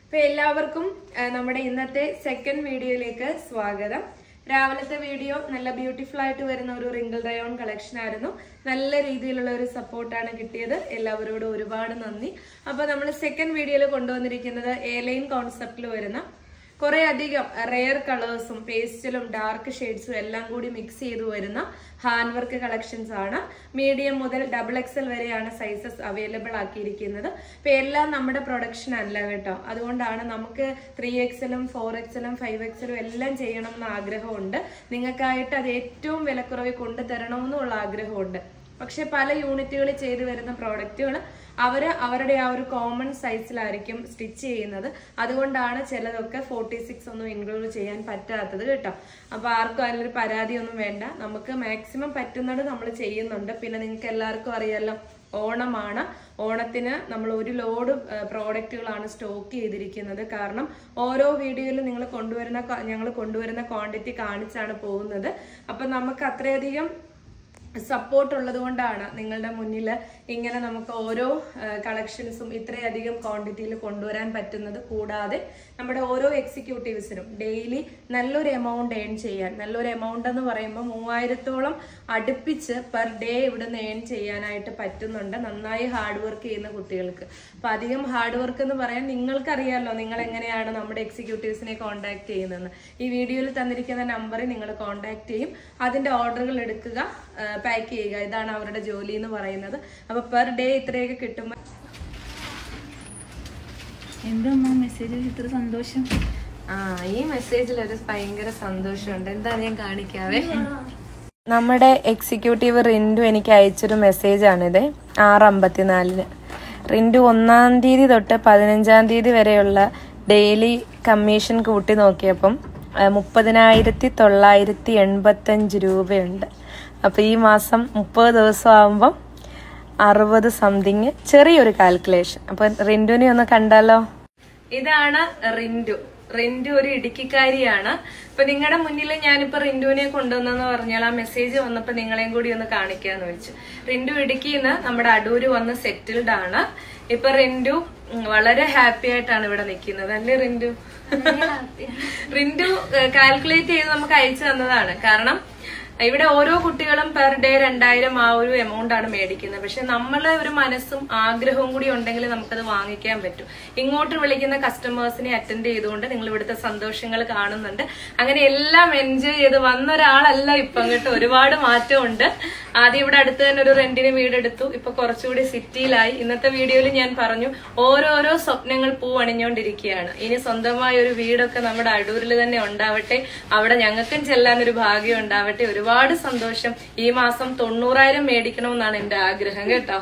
അപ്പൊ എല്ലാവർക്കും ആ, നമ്മുടെ ഇന്നത്തെ സെക്കൻഡ് വീഡിയോയിലേക്ക് സ്വാഗതം രാവിലത്തെ വീഡിയോ നല്ല ബ്യൂട്ടിഫുൾ ആയിട്ട് വരുന്ന ഒരു റിങ്കിൾ റയോൺ കളക്ഷൻ ആയിരുന്നു നല്ല രീതിയിലുള്ള ഒരു സപ്പോർട്ടാണ് കിട്ടിയത് എല്ലാവരോടും ഒരുപാട് നന്ദി അപ്പൊ നമ്മൾ സെക്കൻഡ് വീഡിയോയിൽ കൊണ്ടുവന്നിരിക്കുന്നത് എയർലൈൻ കോൺസെപ്റ്റിൽ വരുന്ന കുറെ അധികം റെയർ കളേഴ്സും പേസ്റ്റലും ഡാർക്ക് ഷെയ്ഡ്സും എല്ലാം കൂടി മിക്സ് ചെയ്തു വരുന്ന ഹാൻഡ് വർക്ക് കളക്ഷൻസ് ആണ് മീഡിയം മുതൽ ഡബിൾ എക്സൽ വരെയാണ് സൈസസ് അവൈലബിൾ ആക്കിയിരിക്കുന്നത് ഇപ്പൊ എല്ലാം നമ്മുടെ പ്രൊഡക്ഷൻ അല്ല കേട്ടോ അതുകൊണ്ടാണ് നമുക്ക് ത്രീ എക്സലും ഫോർ എക്സലും ഫൈവ് എക്സലും എല്ലാം ചെയ്യണം എന്ന് ആഗ്രഹമുണ്ട് നിങ്ങൾക്കായിട്ട് അത് ഏറ്റവും വിലക്കുറവിൽ കൊണ്ടുതരണമെന്നുള്ള ആഗ്രഹമുണ്ട് പക്ഷെ പല യൂണിറ്റുകളിൽ ചെയ്തു വരുന്ന പ്രോഡക്റ്റുകൾ അവര് അവരുടെ ആ ഒരു കോമൺ സൈസിലായിരിക്കും സ്റ്റിച്ച് ചെയ്യുന്നത് അതുകൊണ്ടാണ് ചിലതൊക്കെ ഫോർട്ടി സിക്സ് ഒന്നും ഇൻക്ലൂഡ് ചെയ്യാൻ പറ്റാത്തത് കേട്ടോ അപ്പൊ ആർക്കും അതിലൊരു പരാതിയൊന്നും വേണ്ട നമുക്ക് മാക്സിമം പറ്റുന്നത് നമ്മൾ ചെയ്യുന്നുണ്ട് പിന്നെ നിങ്ങൾക്ക് എല്ലാവർക്കും അറിയാലോ ഓണമാണ് ഓണത്തിന് നമ്മൾ ഒരു ലോഡ് പ്രോഡക്റ്റുകളാണ് സ്റ്റോക്ക് ചെയ്തിരിക്കുന്നത് കാരണം ഓരോ വീഡിയോയിലും നിങ്ങൾ കൊണ്ടുവരുന്ന ഞങ്ങൾ കൊണ്ടുവരുന്ന ക്വാണ്ടിറ്റി കാണിച്ചാണ് പോകുന്നത് അപ്പൊ നമുക്ക് അത്രയധികം സപ്പോർട്ട് ഉള്ളത് കൊണ്ടാണ് നിങ്ങളുടെ മുന്നിൽ ഇങ്ങനെ നമുക്ക് ഓരോ കളക്ഷൻസും ഇത്രയധികം ക്വാണ്ടിറ്റിയിൽ കൊണ്ടുവരാൻ പറ്റുന്നത് കൂടാതെ നമ്മുടെ ഓരോ എക്സിക്യൂട്ടീവ്സിനും ഡെയിലി നല്ലൊരു എമൗണ്ട് ഏൺ ചെയ്യാൻ നല്ലൊരു എമൗണ്ട് എന്ന് പറയുമ്പോൾ മൂവായിരത്തോളം അടുപ്പിച്ച് പെർ ഡേ ഇവിടുന്ന് ഏൺ ചെയ്യാനായിട്ട് പറ്റുന്നുണ്ട് നന്നായി ഹാർഡ് വർക്ക് ചെയ്യുന്ന കുട്ടികൾക്ക് അപ്പൊ അധികം ഹാർഡ് വർക്ക് എന്ന് പറയാൻ നിങ്ങൾക്കറിയാലോ നിങ്ങൾ എങ്ങനെയാണ് നമ്മുടെ എക്സിക്യൂട്ടീവ്സിനെ കോൺടാക്ട് ചെയ്യുന്നതെന്ന് ഈ വീഡിയോയിൽ തന്നിരിക്കുന്ന നമ്പറിൽ നിങ്ങൾ കോൺടാക്ട് ചെയ്യും അതിന്റെ ഓർഡറുകൾ എടുക്കുക പാക്ക് ചെയ്യുക ഇതാണ് അവരുടെ ജോലി എന്ന് പറയുന്നത് അപ്പൊ പെർ ഡേ ഇത്രയൊക്കെ കിട്ടുമ്പോൾ എന്താ അമ്മ മെസ്സേജ് ഇത്ര സന്തോഷം ആ ഈ മെസ്സേജിൽ ഒരു ഭയങ്കര സന്തോഷമുണ്ട് എന്താ ഞാൻ കാണിക്കാവേ നമ്മുടെ എക്സിക്യൂട്ടീവ് റിൻഡു എനിക്ക് അയച്ചൊരു മെസ്സേജാണിത് ആറ് അമ്പത്തിനാലിന് റിൻഡു ഒന്നാം തീയതി തൊട്ട് പതിനഞ്ചാം തീയതി വരെയുള്ള ഡെയിലി കമ്മീഷൻ കൂട്ടി നോക്കിയപ്പം ആ, മുപ്പതിനായിരത്തി തൊള്ളായിരത്തി എൺപത്തഞ്ച് രൂപയുണ്ട് അപ്പൊ ഈ മാസം മുപ്പത് ദിവസം ആവുമ്പം അറുപത് സംതിങ് ചെറിയൊരു കാൽക്കുലേഷൻ അപ്പൊ റിൻഡുവിനെ ഒന്ന് കണ്ടാലോ ഇതാണ് റിൻഡു റിൻഡു ഒരു ഇടുക്കിക്കാരിയാണ് ഇപ്പൊ നിങ്ങളുടെ മുന്നിൽ ഞാനിപ്പോ റിൻഡുവിനെ കൊണ്ടുവന്നെന്ന് പറഞ്ഞാൽ ആ മെസ്സേജ് വന്നപ്പോ നിങ്ങളെയും കൂടി ഒന്ന് കാണിക്കാന്ന് വെച്ചു റിൻഡു ഇടുക്കിന്ന് നമ്മുടെ അടൂര് വന്ന് സെറ്റിൽഡ് ആണ് ഇപ്പൊ റിൻഡു ഉം, വളരെ ഹാപ്പി ആയിട്ടാണ് ഇവിടെ നിൽക്കുന്നത് അല്ലേ റിൻഡു റിൻഡു കാൽക്കുലേറ്റ് ചെയ്ത് നമുക്ക് അയച്ചു തന്നതാണ് കാരണം ഇവിടെ ഓരോ കുട്ടികളും പെർ ഡേ രണ്ടായിരം ആ ഒരു എമൗണ്ട് ആണ് മേടിക്കുന്നത് പക്ഷെ നമ്മളെ ഒരു മനസ്സും ആഗ്രഹവും കൂടി ഉണ്ടെങ്കിൽ നമുക്കത് വാങ്ങിക്കാൻ പറ്റും ഇങ്ങോട്ട് വിളിക്കുന്ന കസ്റ്റമേഴ്സിനെ അറ്റൻഡ് ചെയ്തുകൊണ്ട് നിങ്ങൾ ഇവിടുത്തെ സന്തോഷങ്ങൾ കാണുന്നുണ്ട് അങ്ങനെ എല്ലാം എൻജോയ് ചെയ്ത് വന്ന ഒരാളല്ല ഇപ്പൊ അങ്ങോട്ട് ഒരുപാട് മാറ്റമുണ്ട് ആദ്യം ഇവിടെ അടുത്ത് തന്നെ ഒരു റെന്റിന് വീടെടുത്തു ഇപ്പൊ കുറച്ചുകൂടി സിറ്റിയിലായി ഇന്നത്തെ വീഡിയോയിൽ ഞാൻ പറഞ്ഞു ഓരോരോ സ്വപ്നങ്ങൾ പൂ അണിഞ്ഞുകൊണ്ടിരിക്കുകയാണ് ഇനി സ്വന്തമായ ഒരു വീടൊക്കെ നമ്മുടെ അടൂരിൽ തന്നെ ഉണ്ടാവട്ടെ അവിടെ ഞങ്ങൾക്കും ചെല്ലാൻ ഒരു ഭാഗ്യം ഉണ്ടാവട്ടെ ഒരുപാട് സന്തോഷം ഈ മാസം തൊണ്ണൂറായിരം മേടിക്കണമെന്നാണ് എന്റെ ആഗ്രഹം കേട്ടോ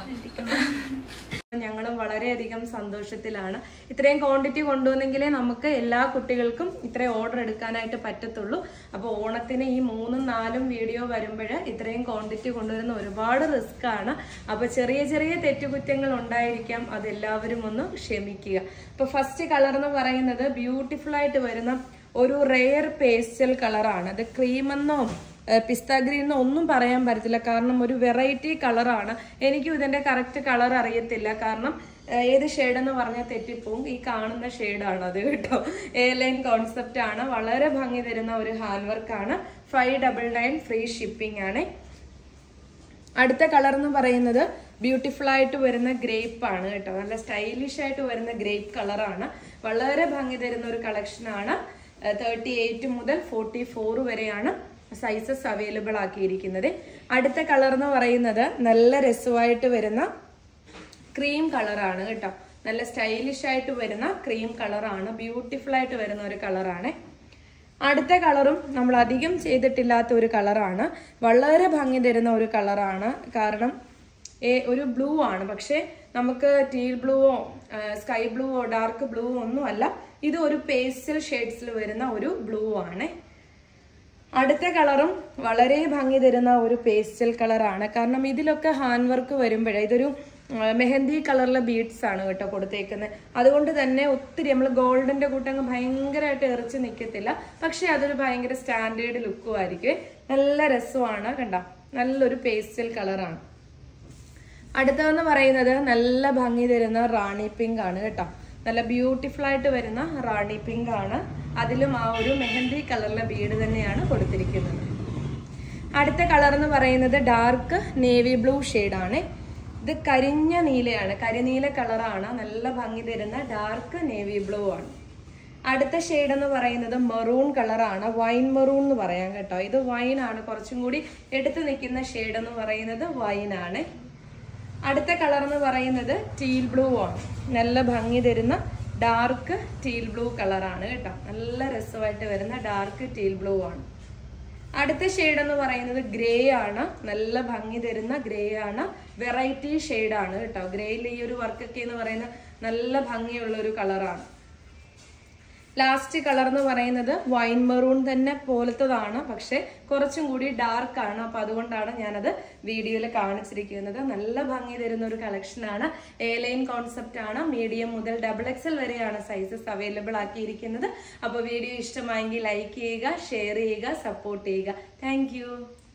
ഞങ്ങളും വളരെയധികം സന്തോഷത്തിലാണ് ഇത്രയും ക്വാണ്ടിറ്റി കൊണ്ടുവന്നെങ്കിലേ നമുക്ക് എല്ലാ കുട്ടികൾക്കും ഇത്രയും ഓർഡർ എടുക്കാനായിട്ട് പറ്റത്തുള്ളൂ അപ്പോൾ ഓണത്തിന് ഈ മൂന്നും നാലും വീഡിയോ വരുമ്പോൾ ഇത്രയും ക്വാണ്ടിറ്റി കൊണ്ടുവരുന്ന ഒരുപാട് റിസ്ക് ആണ് അപ്പോൾ ചെറിയ ചെറിയ തെറ്റുകുറ്റങ്ങൾ ഉണ്ടായിരിക്കാം അതെല്ലാവരും ഒന്ന് ക്ഷമിക്കുക അപ്പോൾ ഫസ്റ്റ് കളർ എന്ന് പറയുന്നത് ബ്യൂട്ടിഫുൾ ആയിട്ട് വരുന്ന ഒരു റെയർ പേസ്റ്റൽ കളറാണ് അത് ക്രീമെന്നോ പിസ്ത ഗ്രീൻ എന്നോ ഒന്നും പറയാൻ പറ്റത്തില്ല കാരണം ഒരു വെറൈറ്റി കളറാണ് എനിക്കും ഇതിന്റെ കറക്റ്റ് കളർ അറിയത്തില്ല കാരണം ഏഹ്, ഏത് ഷെയ്ഡ് എന്ന് പറഞ്ഞാൽ തെറ്റിപ്പോവും ഈ കാണുന്ന ഷെയ്ഡാണ് അത് കേട്ടോ എ ലൈൻ കോൺസെപ്റ്റ് ആണ് വളരെ ഭംഗി തരുന്ന ഒരു ഹാൻഡ് വർക്കാണ് five double nine free shipping ആണ് അടുത്ത കളർ എന്ന് പറയുന്നത് ബ്യൂട്ടിഫുൾ ആയിട്ട് വരുന്ന ഗ്രേപ്പ് ആണ് കേട്ടോ നല്ല സ്റ്റൈലിഷ് ആയിട്ട് വരുന്ന ഗ്രേപ്പ് കളറാണ് വളരെ ഭംഗി തരുന്ന ഒരു കളക്ഷൻ ആണ് തേർട്ടി എയ്റ്റ് മുതൽ ഫോർട്ടി ഫോർ വരെയാണ് സൈസസ് അവൈലബിൾ ആക്കിയിരിക്കുന്നത് അടുത്ത കളർ എന്ന് പറയുന്നത് നല്ല രസമായിട്ട് വരുന്ന ക്രീം കളറാണ് കേട്ടോ നല്ല സ്റ്റൈലിഷ് ആയിട്ട് വരുന്ന ക്രീം കളറാണ് ബ്യൂട്ടിഫുൾ ആയിട്ട് വരുന്ന ഒരു കളറാണ് അടുത്ത കളറും നമ്മൾ അധികം ചെയ്തിട്ടില്ലാത്ത ഒരു കളറാണ് വളരെ ഭംഗി തരുന്ന ഒരു കളറാണ് കാരണം ഏ- ഒരു ബ്ലൂ ആണ് പക്ഷെ നമുക്ക് ടീൽ ബ്ലൂവോ സ്കൈ ബ്ലൂവോ ഡാർക്ക് ബ്ലൂവോ ഒന്നും അല്ല ഇത് ഒരു പേസ്റ്റൽ ഷെയ്ഡ്സിൽ വരുന്ന ഒരു ബ്ലൂ ആണ് അടുത്ത കളറും വളരെ ഭംഗി തരുന്ന ഒരു പേസ്റ്റൽ കളറാണ് കാരണം ഇതിലൊക്കെ ഹാൻഡ് വർക്ക് വരുമ്പോഴേ ഇതൊരു ആ, മെഹന്തി കളറിലെ ബീഡ്സ് ആണ് കേട്ടോ കൊടുത്തേക്കുന്നത് അതുകൊണ്ട് തന്നെ ഒത്തിരി നമ്മൾ ഗോൾഡിന്റെ കൂട്ടങ്ങ് ഭയങ്കരമായിട്ട് എറിച്ച് നിൽക്കത്തില്ല പക്ഷെ അതൊരു ഭയങ്കര സ്റ്റാൻഡേർഡ് ലുക്കും ആയിരിക്കും നല്ല രസമാണ് കണ്ട നല്ലൊരു പേസ്റ്റൽ കളറാണ് അടുത്തതെന്ന് പറയുന്നത് നല്ല ഭംഗി തരുന്ന റാണി പിങ്ക് ആണ് കേട്ടോ നല്ല ബ്യൂട്ടിഫുൾ ആയിട്ട് വരുന്ന റാണി പിങ്ക് ആണ് അതിലും ആ ഒരു മെഹന്തി കളറിലെ ബീഡ് തന്നെയാണ് കൊടുത്തിരിക്കുന്നത് അടുത്ത കളർ എന്ന് പറയുന്നത് ഡാർക്ക് നേവി ബ്ലൂ ആണ് ഇത് കരിഞ്ഞ നീലയാണ് കരിനീല കളറാണ് നല്ല ഭംഗി തരുന്ന ഡാർക്ക് നേവി ബ്ലൂ ആണ് അടുത്ത ഷെയ്ഡ് എന്ന് പറയുന്നത് മെറൂൺ കളറാണ് വൈൻ മെറൂൺ എന്ന് പറയാം കേട്ടോ ഇത് വൈൻ ആണ് കുറച്ചും കൂടി എടുത്തു നിൽക്കുന്ന ഷെയ്ഡ് എന്ന് പറയുന്നത് വൈൻ ആണ് അടുത്ത കളർ എന്ന് പറയുന്നത് ടീൽ ബ്ലൂ ആണ് നല്ല ഭംഗി തരുന്ന ഡാർക്ക് ടീൽ ബ്ലൂ കളറാണ് കേട്ടോ നല്ല രസമായിട്ട് വരുന്ന ഡാർക്ക് ടീൽ ബ്ലൂ ആണ് അടുത്ത ഷെയ്ഡ് എന്ന് പറയുന്നത് ഗ്രേ ആണ് നല്ല ഭംഗി തരുന്ന ഗ്രേ ആണ് വെറൈറ്റി ഷെയ്ഡ് ആണ് കേട്ടോ ഗ്രേയിൽ ഈ ഒരു വർക്കൊക്കെ എന്ന് പറയുന്നത് നല്ല ഭംഗിയുള്ള ഒരു കളറാണ് ലാസ്റ്റ് കളർ എന്ന് പറയുന്നത് വൈൻ മെറൂൺ തന്നെ പോലത്തതാണ് പക്ഷെ കുറച്ചും കൂടി ഡാർക്ക് ആണ് അപ്പൊ അതുകൊണ്ടാണ് ഞാനത് വീഡിയോയിൽ കാണിച്ചിരിക്കുന്നത് നല്ല ഭംഗി തരുന്ന ഒരു കളക്ഷനാണ് എ ലൈൻ കോൺസെപ്റ്റ് ആണ് മീഡിയം മുതൽ ഡബിൾ എക്സൽ വരെയാണ് സൈസസ് അവൈലബിൾ ആക്കിയിരിക്കുന്നത് അപ്പോൾ വീഡിയോ ഇഷ്ടമായെങ്കിൽ ലൈക്ക് ചെയ്യുക ഷെയർ ചെയ്യുക സപ്പോർട്ട് ചെയ്യുക താങ്ക്